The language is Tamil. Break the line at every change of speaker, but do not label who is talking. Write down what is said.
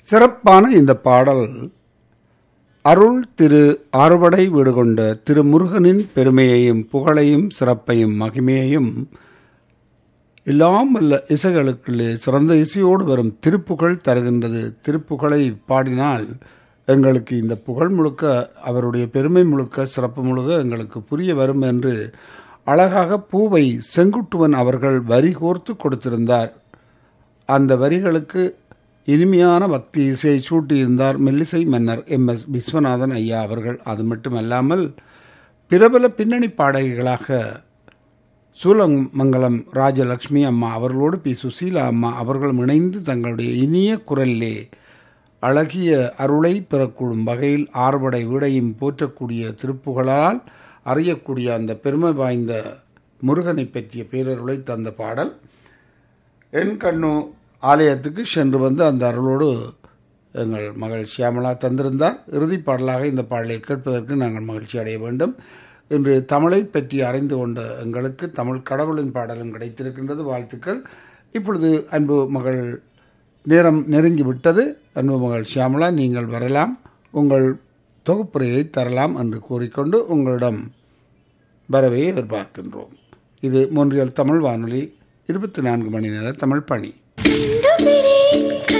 சிறப்பான இந்த பாடல் அருள் திரு ஆறுபடை வீடு கொண்ட திருமுருகனின் பெருமையையும் புகழையும் சிறப்பையும் மகிமையையும் எல்லாம் வல்ல இசைகளுக்குள்ளே சிறந்த இசையோடு வரும் திருப்புகழ் தருகின்றது திருப்புகழை பாடினால் எங்களுக்கு இந்த புகழ் முழுக்க அவருடைய பெருமை முழுக்க சிறப்பு முழுக்க எங்களுக்கு புரிய வரும் என்று அழகாக பூவை செங்குட்டுவன் அவர்கள் வரி கோர்த்து கொடுத்திருந்தார் அந்த வரிகளுக்கு இனிமையான பக்தி இசையை சூட்டியிருந்தார் மெல்லிசை மன்னர் எம் எஸ் விஸ்வநாதன் ஐயா அவர்கள் அது மட்டுமல்லாமல் பிரபல பின்னணி பாடகிகளாக சூலமங்கலம் ராஜலக்ஷ்மி அம்மா அவர்களோடு பி சுசீலா அம்மா அவர்களும் இணைந்து தங்களுடைய இனிய குரலிலே அழகிய அருளை பெறக்கூடும் வகையில் ஆறுபடை வீடையும் போற்றக்கூடிய திருப்புகளால் அறியக்கூடிய அந்த பெருமை வாய்ந்த முருகனை பற்றிய பேரருளை தந்த பாடல் என் கண்ணு ஆலயத்துக்கு சென்று வந்து அந்த அருளோடு எங்கள் மகள் ஷியாமலா தந்திருந்தார் இறுதிப் பாடலாக இந்த பாடலை கேட்பதற்கு நாங்கள் மகிழ்ச்சி அடைய வேண்டும் இன்று தமிழை பற்றி அறிந்து கொண்ட எங்களுக்கு தமிழ் கடவுளின் பாடலும் கிடைத்திருக்கின்றது வாழ்த்துக்கள் இப்பொழுது அன்பு மகள் நேரம் நெருங்கி விட்டது அன்பு மகள் ஷியாமலா நீங்கள் வரலாம் உங்கள் தொகுப்புரையை தரலாம் என்று கூறிக்கொண்டு உங்களிடம் வரவே எதிர்பார்க்கின்றோம் இது மொன்றியல் தமிழ் வானொலி இருபத்தி நான்கு மணி நேர தமிழ் பணி
கண்டுபிடி